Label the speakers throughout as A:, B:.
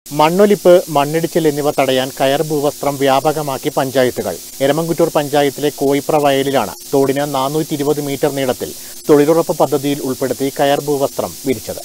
A: മണ്ണൊലിപ്പ് മണ്ണിടിച്ചിൽ എന്നിവ തടയാൻ കയർ ഭൂവസ്ത്രം വ്യാപകമാക്കി പഞ്ചായത്തുകൾ എരമംകുറ്റൂർ പഞ്ചായത്തിലെ കോയിപ്ര വയലിലാണ് തോടിന് നാനൂറ്റി ഇരുപത് മീറ്റർ നീളത്തിൽ തൊഴിലുറപ്പ് പദ്ധതിയിൽ ഉൾപ്പെടുത്തി കയർ ഭൂവസ്ത്രം വിരിച്ചത്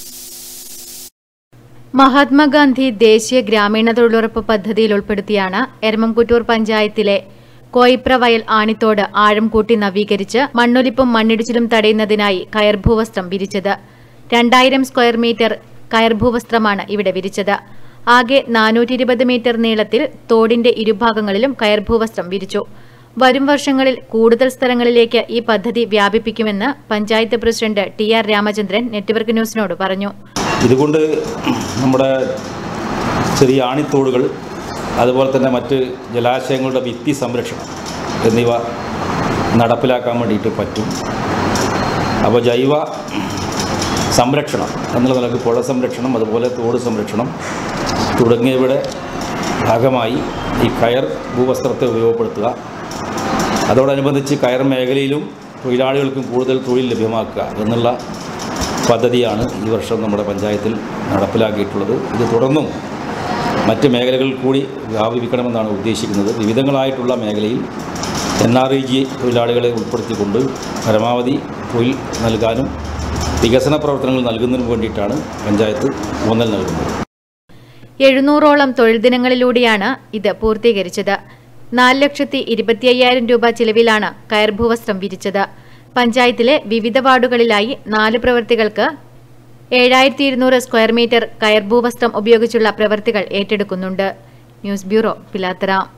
B: മഹാത്മാഗാന്ധി ദേശീയ ഗ്രാമീണ തൊഴിലുറപ്പ് പദ്ധതിയിൽ ഉൾപ്പെടുത്തിയാണ് എരമംകുറ്റൂർ പഞ്ചായത്തിലെ കോയിപ്ര വയൽ ആണിത്തോട് ആഴം കൂട്ടി നവീകരിച്ച് മണ്ണൊലിപ്പും മണ്ണിടിച്ചിലും തടയുന്നതിനായി കയർഭൂവസ്ത്രം വിരിച്ചത് രണ്ടായിരം സ്ക്വയർ മീറ്റർ കയർഭൂവസ്ത്രമാണ് ഇവിടെ വിരിച്ചത് ആകെ നാനൂറ്റി ഇരുപത് മീറ്റർ നീളത്തിൽ തോടിന്റെ ഇരുഭാഗങ്ങളിലും കയർഭൂവസ്ത്രം വിരിച്ചു വരും വർഷങ്ങളിൽ കൂടുതൽ സ്ഥലങ്ങളിലേക്ക് ഈ പദ്ധതി വ്യാപിപ്പിക്കുമെന്ന് panchayat president T R Ramachandran network ന്യൂസിനോട് പറഞ്ഞു
C: ഇതുകൊണ്ട് നമ്മുടെ ചെറിയ ആണിത്തോടുകൾ അതുപോലെ തന്നെ മറ്റ് ജലാശയങ്ങളുടെ ഭിത്തി സംരക്ഷണം എന്നിവ നടപ്പിലാക്കാൻ വേണ്ടിയിട്ട് പറ്റും അപ്പോൾ ജൈവ സംരക്ഷണം എന്നുള്ള നിലക്ക് പുഴ സംരക്ഷണം അതുപോലെ തോട് സംരക്ഷണം തുടങ്ങിയവയുടെ ഭാഗമായി ഈ കയർ ഭൂവസ്ത്രത്തെ ഉപയോഗപ്പെടുത്തുക അതോടനുബന്ധിച്ച് കയർ മേഖലയിലും തൊഴിലാളികൾക്കും കൂടുതൽ തൊഴിൽ ലഭ്യമാക്കുക എന്നുള്ള പദ്ധതിയാണ് ഈ വർഷം നമ്മുടെ പഞ്ചായത്തിൽ നടപ്പിലാക്കിയിട്ടുള്ളത് ഇത് തുടർന്നും മറ്റ് മേഖലകളിൽ കൂടി വ്യാപിപ്പിക്കണമെന്നാണ് ഉദ്ദേശിക്കുന്നത് വിവിധങ്ങളായിട്ടുള്ള മേഖലയിൽ എൻ ആർ ഇ ജി തൊഴിലാളികളെ ഉൾപ്പെടുത്തിക്കൊണ്ട് പരമാവധി തൊഴിൽ നൽകാനും വികസന പ്രവർത്തനങ്ങൾ നൽകുന്നതിനും വേണ്ടിയിട്ടാണ് പഞ്ചായത്ത് ഊന്നൽ നൽകുന്നത്
B: എഴുന്നൂറോളം തൊഴിൽ ദിനങ്ങളിലൂടെയാണ് ഇത് പൂർത്തീകരിച്ചത് നാല് ലക്ഷത്തി ഇരുപത്തി അയ്യായിരം രൂപ ചിലവിലാണ് കയർഭൂവസ്ത്രം വിരിച്ചത് പഞ്ചായത്തിലെ വിവിധ വാർഡുകളിലായി നാല് പ്രവൃത്തികൾക്ക് ഏഴായിരത്തി ഇരുന്നൂറ് സ്ക്വയർ മീറ്റർ കയർഭൂവസ്ത്രം ഉപയോഗിച്ചുള്ള പ്രവൃത്തികൾ ഏറ്റെടുക്കുന്നുണ്ട് ന്യൂസ് ബ്യൂറോ പിലാത്തറ